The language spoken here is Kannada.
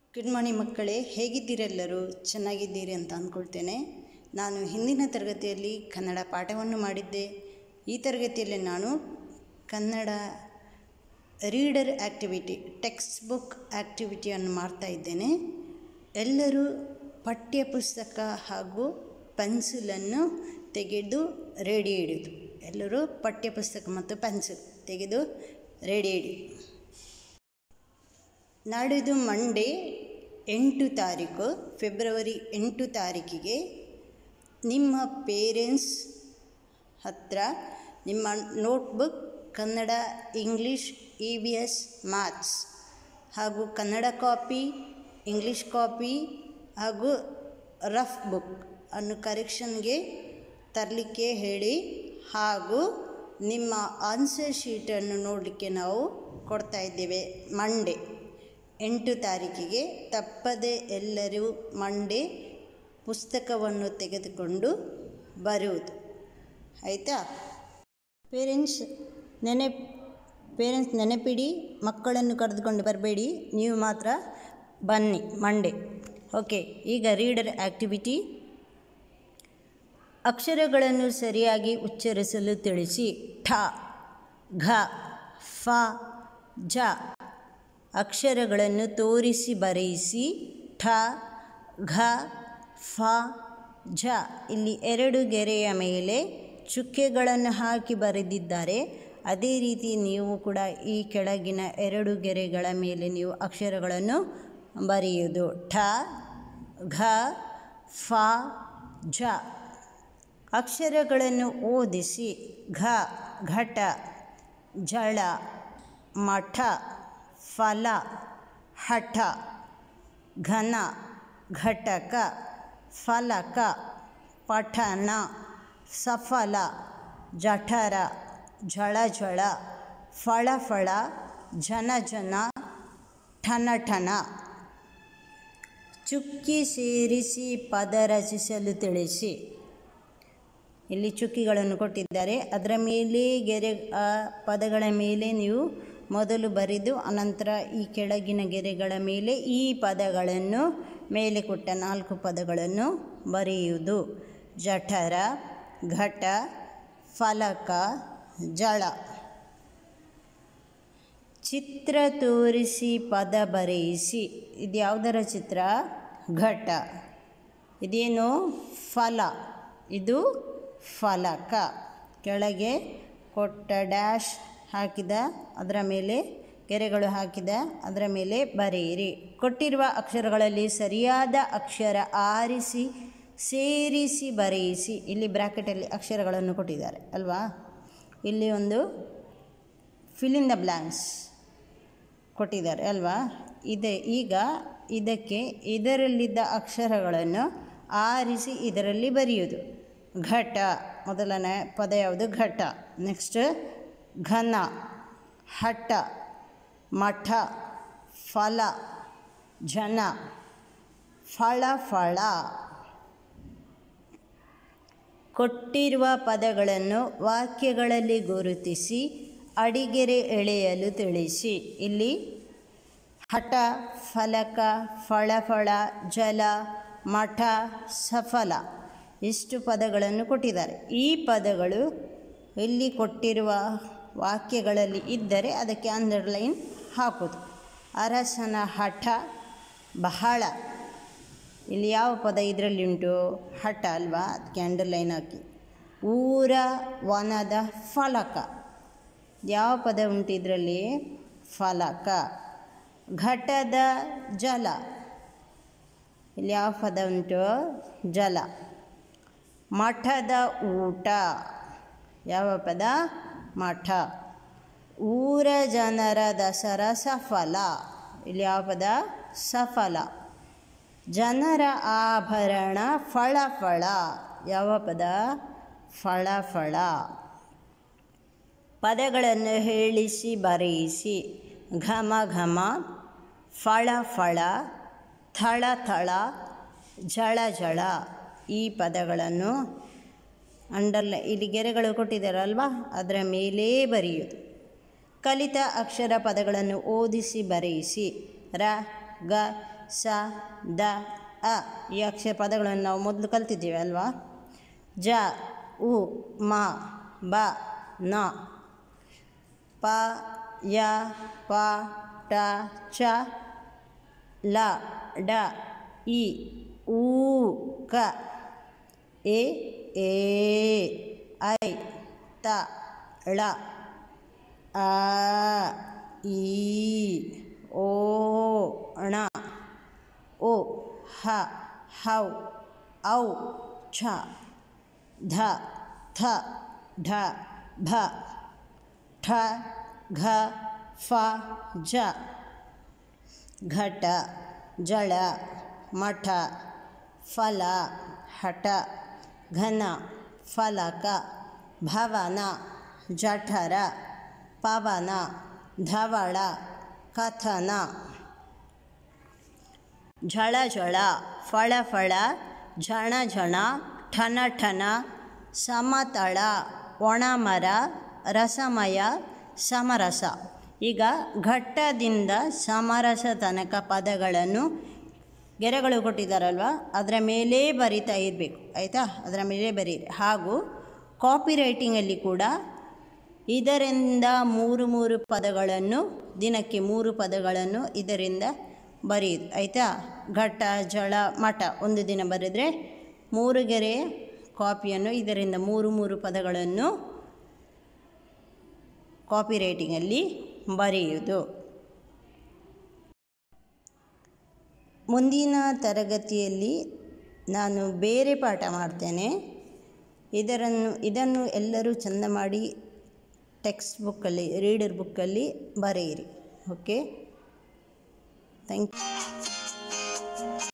ಗುಡ್ ಮಾರ್ನಿಂಗ್ ಮಕ್ಕಳೇ ಹೇಗಿದ್ದೀರೆಲ್ಲರೂ ಚೆನ್ನಾಗಿದ್ದೀರಿ ಅಂತ ಅಂದ್ಕೊಳ್ತೇನೆ ನಾನು ಹಿಂದಿನ ತರಗತಿಯಲ್ಲಿ ಕನ್ನಡ ಪಾಠವನ್ನು ಮಾಡಿದ್ದೆ ಈ ತರಗತಿಯಲ್ಲಿ ನಾನು Kannada reader activity text book ಆ್ಯಕ್ಟಿವಿಟಿಯನ್ನು ಮಾಡ್ತಾ ಇದ್ದೇನೆ ಎಲ್ಲರೂ ಪಠ್ಯ ಪುಸ್ತಕ ಹಾಗೂ ಪೆನ್ಸಿಲನ್ನು ತೆಗೆದು ರೆಡಿ ಇಡೋದು ಎಲ್ಲರೂ ಪಠ್ಯ ಪುಸ್ತಕ ಮತ್ತು ಪೆನ್ಸಿಲ್ ತೆಗೆದು ರೆಡಿ ಇಡಿ ನಾಡಿದ್ದು ಮಂಡೇ ಎಂಟು ತಾರೀಕು ಫೆಬ್ರವರಿ ಎಂಟು ತಾರೀಕಿಗೆ ನಿಮ್ಮ ಪೇರೆಂಟ್ಸ್ ಹತ್ರ ನಿಮ್ಮ notebook Kannada English E V S maths ಹಾಗೂ ಕನ್ನಡ ಕಾಪಿ ಇಂಗ್ಲೀಷ್ ಕಾಪಿ ಹಾಗೂ ರಫ್ ಬುಕ್ ಅನ್ನು ಕರೆಕ್ಷನ್ಗೆ ತರಲಿಕ್ಕೆ ಹೇಳಿ ಹಾಗೂ ನಿಮ್ಮ ಆನ್ಸರ್ ಶೀಟನ್ನು ನೋಡಲಿಕ್ಕೆ ನಾವು ಕೊಡ್ತಾ ಇದ್ದೇವೆ ಮಂಡೇ ಎಂಟು ತಾರೀಕಿಗೆ ತಪ್ಪದೆ ಎಲ್ಲರೂ ಮಂಡೇ ಪುಸ್ತಕವನ್ನು ತೆಗೆದುಕೊಂಡು ಬರುವುದು ಆಯಿತಾ ಪೇರೆಂಟ್ಸ್ ನೆನೆ ಪೇರೆಂಟ್ಸ್ ನೆನಪಿಡಿ ಮಕ್ಕಳನ್ನು ಕರೆದುಕೊಂಡು ಬರಬೇಡಿ ನೀವು ಮಾತ್ರ ಬನ್ನಿ ಮಂಡೇ ಓಕೆ ಈಗ ರೀಡರ್ ಆ್ಯಕ್ಟಿವಿಟಿ ಅಕ್ಷರಗಳನ್ನು ಸರಿಯಾಗಿ ಉಚ್ಚರಿಸಲು ತಿಳಿಸಿ ಠ ಘ ಫ ಜ ಅಕ್ಷರಗಳನ್ನು ತೋರಿಸಿ ಬರೆಯಿಸಿ ಠ ಘ ಫ ಝ ಇಲ್ಲಿ ಎರಡು ಗೆರೆಯ ಮೇಲೆ ಚುಕ್ಕೆಗಳನ್ನು ಹಾಕಿ ಬರೆದಿದ್ದಾರೆ ಅದೇ ರೀತಿ ನೀವು ಕೂಡ ಈ ಕೆಳಗಿನ ಎರಡು ಗೆರೆಗಳ ಮೇಲೆ ನೀವು ಅಕ್ಷರಗಳನ್ನು ಬರೆಯುವುದು ಠ ಘ ಫ ಝ ಅಕ್ಷರಗಳನ್ನು ಓದಿಸಿ ಘ ಘಟ ಜಳ ಮಠ ಫಲ ಹಠ ಘನ ಘಟಕ ಫಲಕ ಪಠನ ಸಫಲ ಜಠರ ಝಳಝಳ ಫಳಫಳ ಜನ ಜನ ಠನ ಠನ ಚುಕ್ಕಿ ಸೇರಿಸಿ ಪದ ರಚಿಸಲು ತಿಳಿಸಿ ಇಲ್ಲಿ ಚುಕ್ಕಿಗಳನ್ನು ಕೊಟ್ಟಿದ್ದಾರೆ ಅದರ ಮೇಲೆ ಗೆರೆ ಆ ಪದಗಳ ಮೇಲೆ ನೀವು ಮೊದಲು ಬರೆದು ಅನಂತರ ಈ ಕೆಳಗಿನ ಗೆರೆಗಳ ಮೇಲೆ ಈ ಪದಗಳನ್ನು ಮೇಲೆ ಕೊಟ್ಟ ನಾಲ್ಕು ಪದಗಳನ್ನು ಬರೆಯುವುದು ಜಠರ ಘಟ ಫಲಕ ಜಳ ಚಿತ್ರ ತೋರಿಸಿ ಪದ ಬರೆಯಿಸಿ ಇದು ಯಾವುದರ ಚಿತ್ರ ಘಟ ಇದೇನು ಫಲ ಇದು ಫಲಕ ಕೆಳಗೆ ಕೊಟ್ಟ ಡ್ಯಾಶ್ ಹಾಕಿದ ಅದರ ಮೇಲೆ ಗೆರೆಗಳು ಹಾಕಿದ ಅದರ ಮೇಲೆ ಬರೆಯಿರಿ ಕೊಟ್ಟಿರುವ ಅಕ್ಷರಗಳಲ್ಲಿ ಸರಿಯಾದ ಅಕ್ಷರ ಆರಿಸಿ ಸೇರಿಸಿ ಬರೆಯಿಸಿ ಇಲ್ಲಿ ಬ್ರ್ಯಾಕೆಟಲ್ಲಿ ಅಕ್ಷರಗಳನ್ನು ಕೊಟ್ಟಿದ್ದಾರೆ ಅಲ್ವಾ ಇಲ್ಲಿ ಒಂದು ಫಿಲ್ ಇನ್ ದ ಬ್ಲ್ಯಾಂಕ್ಸ್ ಕೊಟ್ಟಿದ್ದಾರೆ ಅಲ್ವಾ ಇದೆ ಈಗ ಇದಕ್ಕೆ ಇದರಲ್ಲಿದ್ದ ಅಕ್ಷರಗಳನ್ನು ಆರಿಸಿ ಇದರಲ್ಲಿ ಬರೆಯುವುದು ಘಟ ಮೊದಲನೇ ಪದ ಯಾವುದು ಘಟ ನೆಕ್ಸ್ಟ್ ಘನ ಹಠ ಮಠ ಫಲ ಜನ ಫಳ ಫಳ ಕೊಟ್ಟಿರುವ ಪದಗಳನ್ನು ವಾಕ್ಯಗಳಲ್ಲಿ ಗುರುತಿಸಿ ಅಡಿಗೆರೆ ಎಳೆಯಲು ತಿಳಿಸಿ ಇಲ್ಲಿ ಹಠ ಫಲಕ ಫಳಫಳ ಜಲ ಮಠ ಸಫಲ ಇಷ್ಟು ಪದಗಳನ್ನು ಕೊಟ್ಟಿದ್ದಾರೆ ಈ ಪದಗಳು ಇಲ್ಲಿ ಕೊಟ್ಟಿರುವ ವಾಕ್ಯಗಳಲ್ಲಿ ಇದ್ದರೆ ಅದಕ್ಕೆ ಅಂಡರ್ಲೈನ್ ಹಾಕೋದು ಅರಸನ ಹಠ ಬಹಳ ಇಲ್ಲಿ ಯಾವ ಪದ ಇದರಲ್ಲಿ ಉಂಟು ಹಠ ಅಲ್ವಾ ಅದಕ್ಕೆ ಅಂಡರ್ಲೈನ್ ಹಾಕಿ ಊರ ವನದ ಫಲಕ ಯಾವ ಪದ ಉಂಟು ಇದರಲ್ಲಿ ಫಲಕ ಘಟದ ಜಲ ಇಲ್ಲಿ ಯಾವ ಪದ ಉಂಟು ಜಲ ಮಠದ ಊಟ ಯಾವ ಪದ ಮಠ ಊರ ಜನರ ದಸರಾ ಸಫಲ ಇಲ್ಲಿ ಯಾವ ಪದ ಸಫಲ ಜನರ ಆಭರಣ ಫಳ ಫಳ ಯಾವ ಪದ ಫಳ ಫಳ ಪದಗಳನ್ನು ಹೇಳಿಸಿ ಬರೆಯಿಸಿ ಘಮ ಘಮ ಫಳ ಫಳ ಥಳ ಥಳ ಝಳ ಝಳ ಈ ಪದಗಳನ್ನು ಅಂಡರ್ಲೈ ಇಲ್ಲಿ ಗೆರೆಗಳು ಕೊಟ್ಟಿದ್ದಾರಲ್ವಾ ಅದರ ಮೇಲೇ ಬರೆಯುವುದು ಕಲಿತ ಅಕ್ಷರ ಪದಗಳನ್ನು ಓದಿಸಿ ಬರೆಯಿಸಿ ರ ಗ ಸ ದ ಅ ಈ ಅಕ್ಷರ ಪದಗಳನ್ನು ನಾವು ಮೊದಲು ಕಲ್ತಿದ್ದೇವೆ ಅಲ್ವಾ ಜ ಉ ಮ ಬ ನ ಪ ಯ ಪ ಟ ಚ ಲ ಡ ಇ ಊ ಕ ಎ ಏ ಐ ತ ಳ ಆ ಈ ಓ ಣ ಓ ಹ ಹೌ ಔ ಛ ಧ ಥ ಢ ಭ ಠ ಘ ಫ ಜ ಘಟ ಜಳ ಮಠ ಫಲ ಹಠ ಘನ ಫಲಕ ಭವನ ಜಠರ ಪವನ ಧವಳ ಕಥನ ಝಳ ಝಳ ಫಳ ಫಳ ಝಣ ಝಣ ಠನ ಠನ ಸಮತಳ ಒಣಮರ ರಸಮಯ ಸಮರಸ ಈಗ ಘಟ್ಟದಿಂದ ಸಮರಸ ತನಕ ಪದಗಳನ್ನು ಗೆರೆಗಳು ಕೊಟ್ಟಿದ್ದಾರಲ್ವ ಅದರ ಮೇಲೇ ಬರಿತಾ ಇರಬೇಕು ಆಯಿತಾ ಅದರ ಮೇಲೆ ಬರೀರಿ ಹಾಗೂ ಕಾಪಿ ರೈಟಿಂಗಲ್ಲಿ ಕೂಡ ಇದರಿಂದ ಮೂರು ಮೂರು ಪದಗಳನ್ನು ದಿನಕ್ಕೆ ಮೂರು ಪದಗಳನ್ನು ಇದರಿಂದ ಬರೆಯುದು ಆಯಿತಾ ಘಟ್ಟ ಜಳ ಮಠ ಒಂದು ದಿನ ಬರೆದರೆ ಮೂರು ಗೆರೆಯ ಕಾಪಿಯನ್ನು ಇದರಿಂದ ಮೂರು ಮೂರು ಪದಗಳನ್ನು ಕಾಪಿ ರೈಟಿಂಗಲ್ಲಿ ಬರೆಯುವುದು ಮುಂದಿನ ತರಗತಿಯಲ್ಲಿ ನಾನು ಬೇರೆ ಪಾಠ ಮಾಡ್ತೇನೆ ಇದರನ್ನು ಇದನ್ನು ಎಲ್ಲರೂ ಚೆಂದ ಮಾಡಿ ಟೆಕ್ಸ್ಟ್ ಬುಕ್ಕಲ್ಲಿ ರೀಡರ್ ಬುಕ್ಕಲ್ಲಿ ಬರೆಯಿರಿ ಓಕೆ ಥ್ಯಾಂಕ್ ಯು